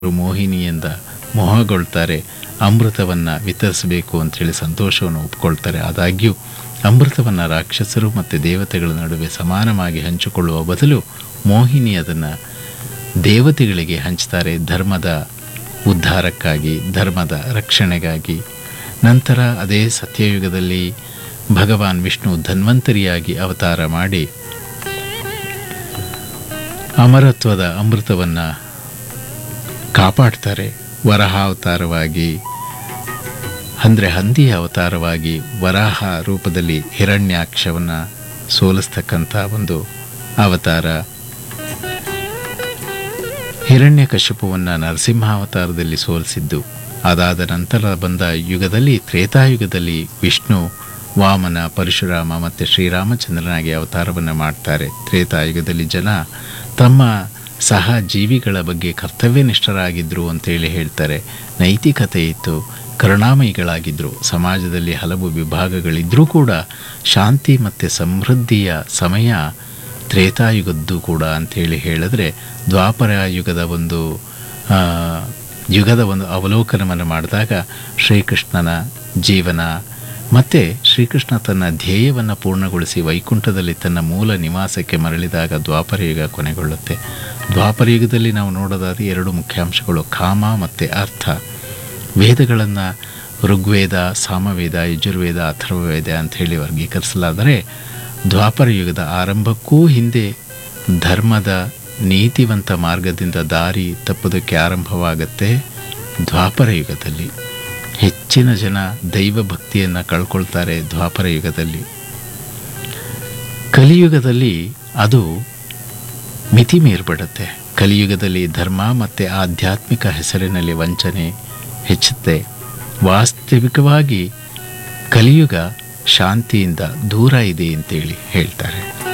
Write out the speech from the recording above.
ಮೋಹಿನಿಯಿಂದ ಮೋಹಗೊಳ್ತಾರೆ ಅಮೃತವನ್ನು ವಿತರಿಸಬೇಕು ಅಂಥೇಳಿ ಸಂತೋಷವನ್ನು ಒಪ್ಕೊಳ್ತಾರೆ ಆದಾಗ್ಯೂ ಅಮೃತವನ್ನು ರಾಕ್ಷಸರು ಮತ್ತು ದೇವತೆಗಳ ನಡುವೆ ಸಮಾನವಾಗಿ ಹಂಚಿಕೊಳ್ಳುವ ಬದಲು ಮೋಹಿನಿ ಅದನ್ನು ದೇವತೆಗಳಿಗೆ ಹಂಚ್ತಾರೆ ಧರ್ಮದ ಉದ್ಧಾರಕ್ಕಾಗಿ ಧರ್ಮದ ರಕ್ಷಣೆಗಾಗಿ ನಂತರ ಅದೇ ಸತ್ಯಯುಗದಲ್ಲಿ ಭಗವಾನ್ ವಿಷ್ಣು ಧನ್ವಂತರಿಯಾಗಿ ಅವತಾರ ಮಾಡಿ ಅಮರತ್ವದ ಅಮೃತವನ್ನು ಕಾಪಾಡ್ತಾರೆ ವರಹ ಅವತಾರವಾಗಿ ಅಂದರೆ ಹಂದಿಯ ಅವತಾರವಾಗಿ ವರಾಹ ರೂಪದಲ್ಲಿ ಹಿರಣ್ಯಾಕ್ಷವನ್ನು ಸೋಲಿಸ್ತಕ್ಕಂಥ ಒಂದು ಅವತಾರ ಹಿರಣ್ಯಕಶಿಪುವನ್ನು ನರಸಿಂಹಾವತಾರದಲ್ಲಿ ಸೋಲಿಸಿದ್ದು ಅದಾದ ನಂತರ ಬಂದ ಯುಗದಲ್ಲಿ ತ್ರೇತಾಯುಗದಲ್ಲಿ ವಿಷ್ಣು ವಾಮನ ಪರಶುರಾಮ ಮತ್ತು ಶ್ರೀರಾಮಚಂದ್ರನಾಗಿ ಅವತಾರವನ್ನು ಮಾಡ್ತಾರೆ ತ್ರೇತಾಯುಗದಲ್ಲಿ ಜನ ತಮ್ಮ ಸಹ ಜೀವಿಗಳ ಬಗ್ಗೆ ಕರ್ತವ್ಯನಿಷ್ಠರಾಗಿದ್ದರು ಅಂತೇಳಿ ಹೇಳ್ತಾರೆ ನೈತಿಕತೆ ಇತ್ತು ಕರುಣಾಮಯಿಗಳಾಗಿದ್ದರು ಸಮಾಜದಲ್ಲಿ ಹಲವು ವಿಭಾಗಗಳಿದ್ದರೂ ಕೂಡ ಶಾಂತಿ ಮತ್ತು ಸಮೃದ್ಧಿಯ ಸಮಯ ತ್ರೇತಾಯುಗದ್ದು ಕೂಡ ಅಂಥೇಳಿ ಹೇಳಿದ್ರೆ ದ್ವಾಪರ ಯುಗದ ಒಂದು ಆ, ಯುಗದ ಒಂದು ಅವಲೋಕನವನ್ನು ಮಾಡಿದಾಗ ಶ್ರೀಕೃಷ್ಣನ ಜೀವನ ಮತ್ತು ಶ್ರೀಕೃಷ್ಣ ತನ್ನ ಧ್ಯೇಯವನ್ನು ಪೂರ್ಣಗೊಳಿಸಿ ವೈಕುಂಠದಲ್ಲಿ ತನ್ನ ಮೂಲ ನಿವಾಸಕ್ಕೆ ಮರಳಿದಾಗ ದ್ವಾಪರ ಯುಗ ಕೊನೆಗೊಳ್ಳುತ್ತೆ ದ್ವಾಪರ ಯುಗದಲ್ಲಿ ನಾವು ನೋಡೋದಾದ್ರೆ ಎರಡು ಮುಖ್ಯಾಂಶಗಳು ಕಾಮ ಮತ್ತು ಅರ್ಥ ವೇದಗಳನ್ನು ಋಗ್ವೇದ ಸಾಮವೇದ ಯಜುರ್ವೇದ ಅಥರ್ವವೇದ ಅಂಥೇಳಿ ವರ್ಗೀಕರಿಸಲಾದರೆ ದ್ವಾಪರ ಯುಗದ ಆರಂಭಕ್ಕೂ ಹಿಂದೆ ಧರ್ಮದ ನೀತಿವಂತ ಮಾರ್ಗದಿಂದ ದಾರಿ ತಪ್ಪುದಕ್ಕೆ ಆರಂಭವಾಗುತ್ತೆ ದ್ವಾಪರ ಯುಗದಲ್ಲಿ ಹೆಚ್ಚಿನ ಜನ ದೈವ ಭಕ್ತಿಯನ್ನು ಕಳ್ಕೊಳ್ತಾರೆ ದ್ವಾಪರ ಯುಗದಲ್ಲಿ ಕಲಿಯುಗದಲ್ಲಿ ಅದು ಮಿತಿ ಮೀರ್ಬಿಡುತ್ತೆ ಕಲಿಯುಗದಲ್ಲಿ ಧರ್ಮ ಮತ್ತು ಆಧ್ಯಾತ್ಮಿಕ ಹೆಸರಿನಲ್ಲಿ ವಂಚನೆ ಹೆಚ್ಚುತ್ತೆ ವಾಸ್ತವಿಕವಾಗಿ ಕಲಿಯುಗ ಶಾಂತಿಯಿಂದ ದೂರ ಇದೆ ಅಂತೇಳಿ ಹೇಳ್ತಾರೆ